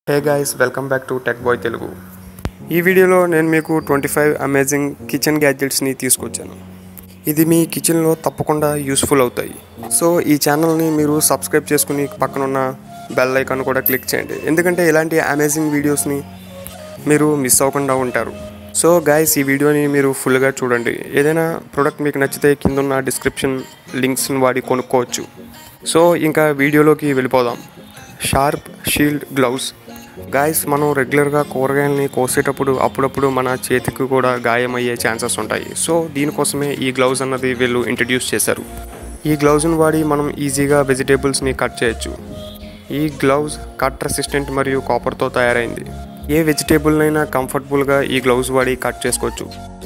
hey guys welcome back to tech boy Telugu ఈ వీడియోలో నేను మీకు ట్వంటీ ఫైవ్ అమేజింగ్ కిచెన్ గ్యాడ్జెట్స్ని తీసుకొచ్చాను ఇది మీ కిచెన్లో తప్పకుండా యూస్ఫుల్ అవుతాయి సో ఈ ఛానల్ని మీరు సబ్స్క్రైబ్ చేసుకుని పక్కనున్న బెల్ ఐకాన్ కూడా క్లిక్ చేయండి ఎందుకంటే ఇలాంటి అమేజింగ్ వీడియోస్ని మీరు మిస్ అవ్వకుండా ఉంటారు సో గాయస్ ఈ వీడియోని మీరు ఫుల్గా చూడండి ఏదైనా ప్రోడక్ట్ మీకు నచ్చితే కిందున్న డిస్క్రిప్షన్ లింక్స్ని వాడి కొనుక్కోవచ్చు సో ఇంకా వీడియోలోకి వెళ్ళిపోదాం షార్ప్ షీల్డ్ గ్లౌస్ గాయస్ మనం రెగ్యులర్గా కూరగాయలని కోసేటప్పుడు అప్పుడప్పుడు మన చేతికి కూడా గాయమయ్యే ఛాన్సెస్ ఉంటాయి సో దీనికోసమే ఈ గ్లౌజ్ అన్నది వీళ్ళు ఇంట్రడ్యూస్ చేశారు ఈ గ్లౌజ్ని వాడి మనం ఈజీగా వెజిటేబుల్స్ని కట్ చేయొచ్చు ఈ గ్లౌజ్ కట్ రెసిస్టెంట్ మరియు కాపర్తో తయారైంది ఏ వెజిటేబుల్నైనా కంఫర్టబుల్గా ఈ గ్లౌజ్ వాడి కట్ చేసుకోవచ్చు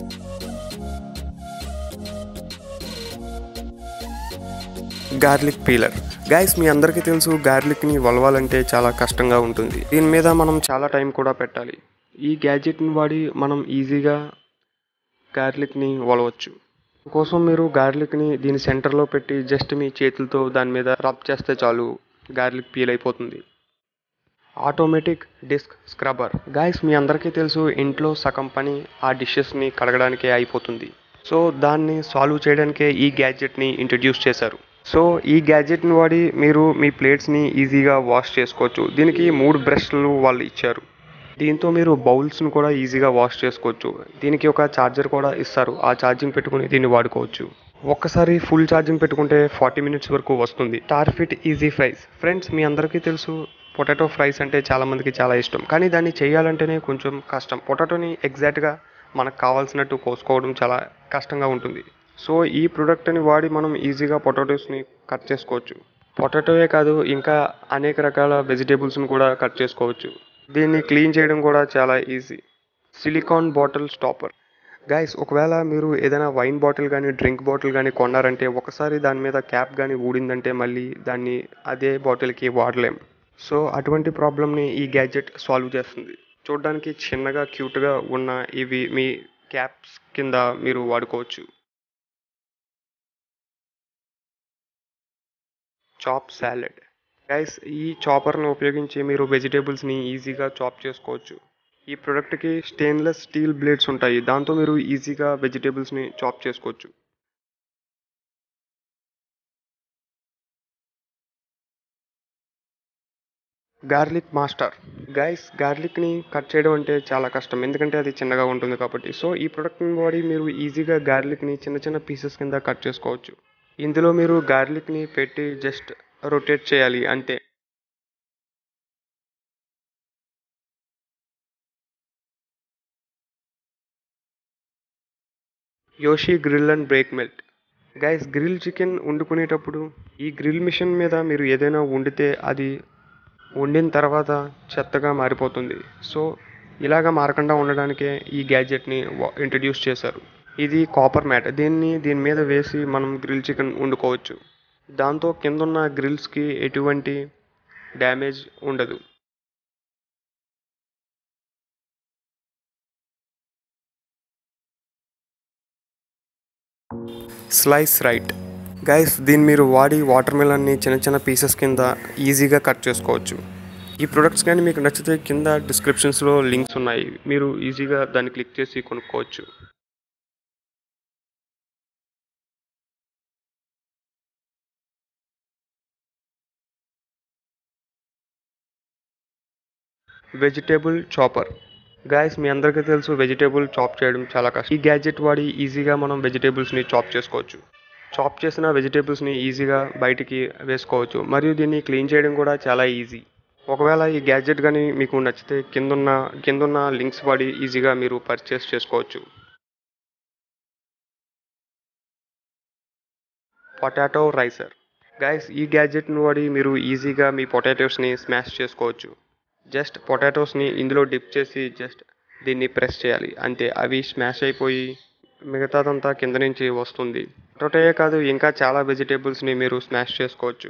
గార్లిక్ పీలర్ గైస్ మీ అందరికీ తెలుసు గార్లిక్ని వలవాలంటే చాలా కష్టంగా ఉంటుంది దీని మీద మనం చాలా టైం కూడా పెట్టాలి ఈ గ్యాడ్జెట్ని వాడి మనం ఈజీగా గార్లిక్ని వలవచ్చు కోసం మీరు గార్లిక్ని దీని సెంటర్లో పెట్టి జస్ట్ మీ చేతులతో దాని మీద రబ్ చేస్తే చాలు గార్లిక్ పీల్ అయిపోతుంది ఆటోమేటిక్ డిస్క్ స్క్రబ్బర్ గాయస్ మీ అందరికీ తెలుసు ఇంట్లో సగం పని ఆ డిషెస్ని కడగడానికే అయిపోతుంది సో దాన్ని సాల్వ్ చేయడానికే ఈ గ్యాడ్జెట్ని ఇంట్రడ్యూస్ చేశారు సో ఈ గ్యాడ్జెట్ని వాడి మీరు మీ ప్లేట్స్ని ఈజీగా వాష్ చేసుకోవచ్చు దీనికి మూడు బ్రష్లు వాళ్ళు ఇచ్చారు దీంతో మీరు బౌల్స్ను కూడా ఈజీగా వాష్ చేసుకోవచ్చు దీనికి ఒక ఛార్జర్ కూడా ఇస్తారు ఆ ఛార్జింగ్ పెట్టుకుని దీన్ని వాడుకోవచ్చు ఒక్కసారి ఫుల్ ఛార్జింగ్ పెట్టుకుంటే ఫార్టీ మినిట్స్ వరకు వస్తుంది టార్ఫిట్ ఈజీ ఫ్రైస్ ఫ్రెండ్స్ మీ అందరికీ తెలుసు పొటాటో ఫ్రైస్ అంటే చాలా మందికి చాలా ఇష్టం కానీ దాన్ని చేయాలంటేనే కొంచెం కష్టం పొటాటోని ఎగ్జాక్ట్గా మనకు కావాల్సినట్టు కోసుకోవడం చాలా కష్టంగా ఉంటుంది సో ఈ ప్రోడక్ట్ని వాడి మనం ఈజీగా పొటాటోస్ని కట్ చేసుకోవచ్చు పొటాటోయే కాదు ఇంకా అనేక రకాల వెజిటేబుల్స్ని కూడా కట్ చేసుకోవచ్చు దీన్ని క్లీన్ చేయడం కూడా చాలా easy silicone bottle stopper guys ఒకవేళ మీరు ఏదైనా వైన్ బాటిల్ కానీ డ్రింక్ బాటిల్ కానీ కొన్నారంటే ఒకసారి దాని మీద క్యాప్ కానీ ఊడిందంటే మళ్ళీ దాన్ని అదే బాటిల్కి వాడలేం సో అటువంటి ప్రాబ్లమ్ని ఈ గ్యాడ్జెట్ సాల్వ్ చేస్తుంది చూడడానికి చిన్నగా క్యూట్గా ఉన్న ఇవి మీ క్యాప్స్ కింద మీరు వాడుకోవచ్చు చాప్ సాలెడ్ గైస్ ఈ చాపర్ని ఉపయోగించి మీరు వెజిటేబుల్స్ని ఈజీగా చాప్ చేసుకోవచ్చు ఈ ప్రోడక్ట్కి స్టెయిన్లెస్ స్టీల్ బ్లేడ్స్ ఉంటాయి దాంతో మీరు ఈజీగా వెజిటేబుల్స్ని చాప్ చేసుకోవచ్చు గార్లిక్ మాస్టర్ గైస్ గార్లిక్ని కట్ చేయడం అంటే చాలా కష్టం ఎందుకంటే అది చిన్నగా ఉంటుంది కాబట్టి సో ఈ ప్రోడక్ట్ని వాడి మీరు ఈజీగా గార్లిక్ని చిన్న చిన్న పీసెస్ కింద కట్ చేసుకోవచ్చు ఇందులో మీరు గార్లిక్ని పెట్టి జస్ట్ రొటేట్ చేయాలి అంతే యోషి grill and break melt guys grill chicken వండుకునేటప్పుడు ఈ గ్రిల్ మిషన్ మీద మీరు ఏదైనా వండితే అది వండిన తర్వాత చెత్తగా మారిపోతుంది సో ఇలాగ మారకుండా ఉండడానికే ఈ గ్యాడ్జెట్ని ఇంట్రడ్యూస్ చేశారు ఇది కాపర్ మ్యాట్ దీన్ని దీని మీద వేసి మనం గ్రిల్ చికెన్ వండుకోవచ్చు దాంతో కిందున్న గ్రిల్స్కి ఎటువంటి డ్యామేజ్ ఉండదు స్లైస్ రైట్ గైస్ దీన్ని మీరు వాడి వాటర్ మిలన్ని చిన్న చిన్న పీసెస్ కింద ఈజీగా కట్ చేసుకోవచ్చు ఈ ప్రొడక్ట్స్ కానీ మీకు నచ్చితే కింద డిస్క్రిప్షన్స్లో లింక్స్ ఉన్నాయి మీరు ఈజీగా దాన్ని క్లిక్ చేసి కొనుక్కోవచ్చు వెజిటేబుల్ చాపర్ గాయస్ మీ అందరికీ తెలుసు వెజిటేబుల్ చాప్ చేయడం చాలా కష్టం ఈ గ్యాడ్జెట్ వాడి ఈజీగా మనం వెజిటేబుల్స్ని చాప్ చేసుకోవచ్చు చాప్ చేసిన వెజిటేబుల్స్ని ఈజీగా బయటికి వేసుకోవచ్చు మరియు దీన్ని క్లీన్ చేయడం కూడా చాలా ఈజీ ఒకవేళ ఈ గ్యాడ్జెట్ కానీ మీకు నచ్చితే కిందున్న కిందున్న లింక్స్ వాడి ఈజీగా మీరు పర్చేస్ చేసుకోవచ్చు పొటాటో రైసర్ గైస్ ఈ గ్యాడ్జెట్ని వాడి మీరు ఈజీగా మీ పొటాటోస్ని స్మాష్ చేసుకోవచ్చు జస్ట్ పొటాటోస్ని ఇందులో డిప్ చేసి జస్ట్ దీన్ని ప్రెస్ చేయాలి అంతే అవి స్మాష్ అయిపోయి మిగతాదంతా కింద నుంచి వస్తుంది పొటాటోయే కాదు ఇంకా చాలా వెజిటేబుల్స్ని మీరు స్మాష్ చేసుకోవచ్చు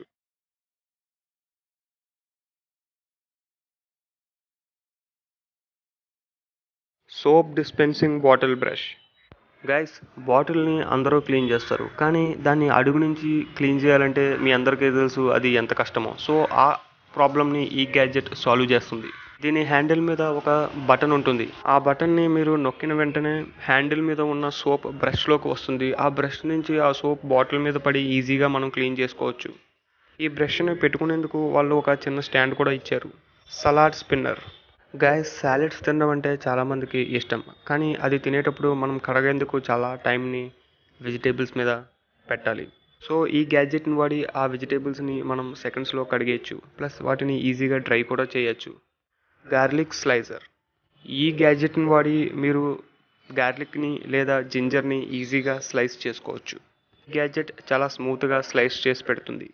soap dispensing bottle brush guys బాటిల్ని అందరూ క్లీన్ చేస్తారు కానీ దాన్ని అడుగు నుంచి క్లీన్ చేయాలంటే మీ అందరికీ తెలుసు అది ఎంత కష్టమో సో ఆ ప్రాబ్లమ్ని ఈ గ్యాడ్జెట్ సాల్వ్ చేస్తుంది దీని హ్యాండిల్ మీద ఒక బటన్ ఉంటుంది ఆ బటన్ని మీరు నొక్కిన వెంటనే హ్యాండిల్ మీద ఉన్న సోప్ బ్రష్లోకి వస్తుంది ఆ బ్రష్ నుంచి ఆ సోప్ బాటిల్ మీద పడి ఈజీగా మనం క్లీన్ చేసుకోవచ్చు ఈ బ్రష్ని పెట్టుకునేందుకు వాళ్ళు ఒక చిన్న స్టాండ్ కూడా ఇచ్చారు సలాడ్ స్పిన్నర్ గాయస్ సాలెడ్స్ తినడం అంటే చాలామందికి ఇష్టం కానీ అది తినేటప్పుడు మనం కడగేందుకు చాలా టైంని వెజిటేబుల్స్ మీద పెట్టాలి సో ఈ గ్యాడ్జెట్ని వాడి ఆ వెజిటేబుల్స్ని మనం సెకండ్స్లో కడిగేయచ్చు ప్లస్ వాటిని ఈజీగా డ్రై కూడా చేయొచ్చు గార్లిక్ స్లైసర్ ఈ గ్యాడ్జెట్ని వాడి మీరు గార్లిక్ని లేదా జింజర్ని ఈజీగా స్లైస్ చేసుకోవచ్చు గ్యాడ్జెట్ చాలా స్మూత్గా స్లైస్ చేసి పెడుతుంది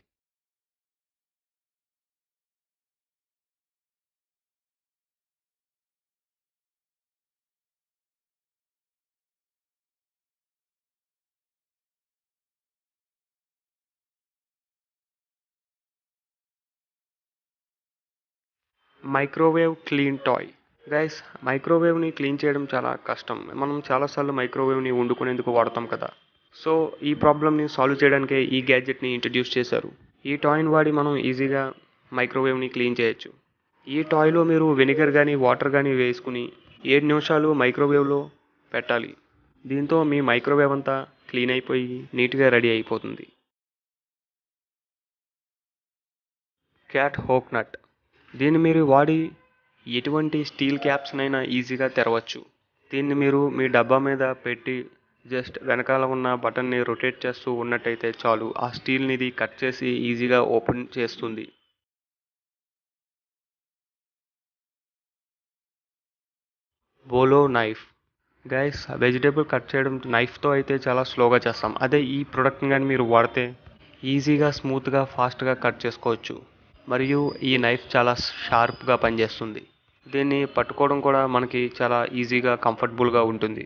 మైక్రోవేవ్ క్లీన్ టాయ్ గైస్ మైక్రోవేవ్ని క్లీన్ చేయడం చాలా కష్టం మనం చాలాసార్లు మైక్రోవేవ్ని వండుకునేందుకు వాడతాం కదా సో ఈ ప్రాబ్లమ్ని సాల్వ్ చేయడానికే ఈ గ్యాడ్జెట్ని ఇంట్రడ్యూస్ చేశారు ఈ టాయ్ని వాడి మనం ఈజీగా మైక్రోవేవ్ని క్లీన్ చేయొచ్చు ఈ టాయ్లో మీరు వెనిగర్ కానీ వాటర్ కానీ వేసుకుని ఏడు నిమిషాలు మైక్రోవేవ్లో పెట్టాలి దీంతో మీ మైక్రోవేవ్ అంతా క్లీన్ అయిపోయి నీట్గా రెడీ అయిపోతుంది క్యాట్ హోక్ నట్ దీన్ని మీరు వాడి ఎటువంటి స్టీల్ క్యాప్స్నైనా ఈజీగా తెరవచ్చు దీన్ని మీరు మీ డబ్బా మీద పెట్టి జస్ట్ వెనకాల ఉన్న బటన్ని రొటేట్ చేస్తూ ఉన్నట్టయితే చాలు ఆ స్టీల్ని ఇది కట్ చేసి ఈజీగా ఓపెన్ చేస్తుంది బోలో నైఫ్ గైస్ వెజిటేబుల్ కట్ చేయడం నైఫ్తో అయితే చాలా స్లోగా చేస్తాం అదే ఈ ప్రోడక్ట్ని కానీ మీరు వాడితే ఈజీగా స్మూత్గా ఫాస్ట్గా కట్ చేసుకోవచ్చు మరియు ఈ నైఫ్ చాలా షార్ప్గా పనిచేస్తుంది దీన్ని పట్టుకోవడం కూడా మనకి చాలా ఈజీగా కంఫర్టబుల్గా ఉంటుంది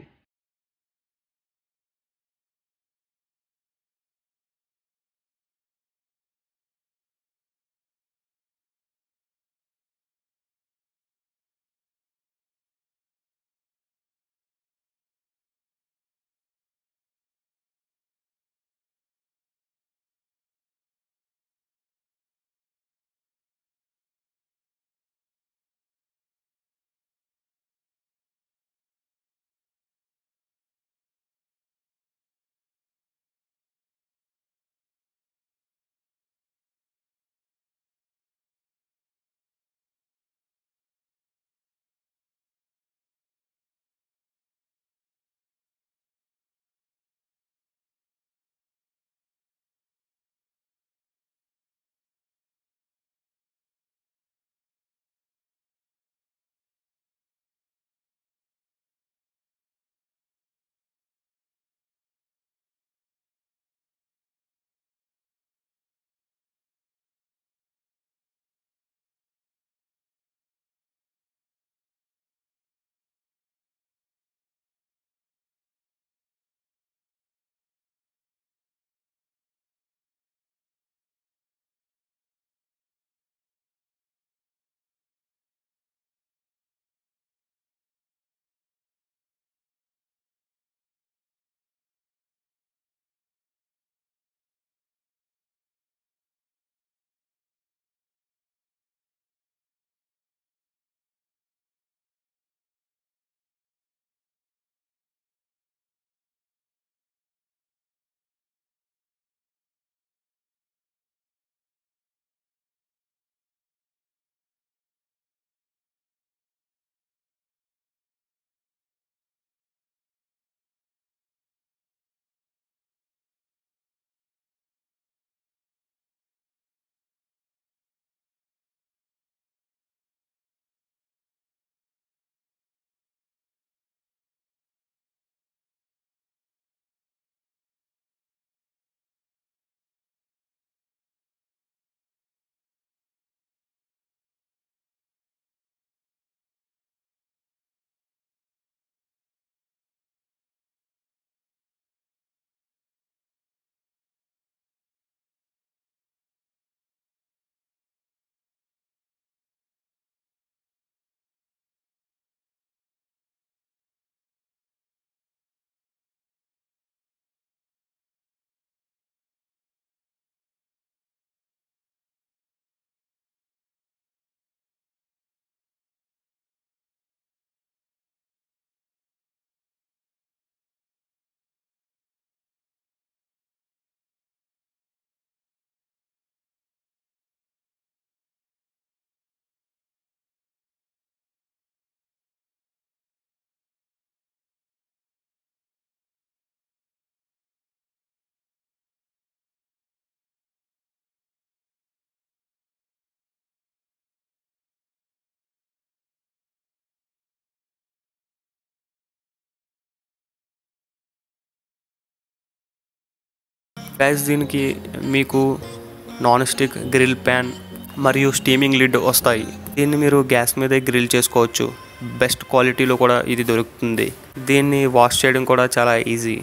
గైస్ దీనికి మీకు నాన్ స్టిక్ గ్రిల్ ప్యాన్ మరియు స్టీమింగ్ లిడ్ వస్తాయి దీన్ని మీరు గ్యాస్ మీదే గ్రిల్ చేసుకోవచ్చు బెస్ట్ క్వాలిటీలో కూడా ఇది దొరుకుతుంది దీన్ని వాష్ చేయడం కూడా చాలా ఈజీ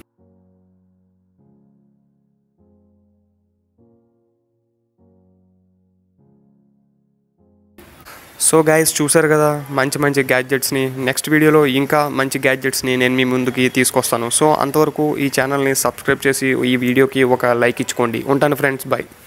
సో గైస్ చూసారు కదా మంచి మంచి గ్యాడ్జెట్స్ని నెక్స్ట్ వీడియోలో ఇంకా మంచి గ్యాడ్జెట్స్ని నేను మీ ముందుకి తీసుకొస్తాను సో అంతవరకు ఈ ఛానల్ని సబ్స్క్రైబ్ చేసి ఈ వీడియోకి ఒక లైక్ ఇచ్చుకోండి ఉంటాను ఫ్రెండ్స్ బాయ్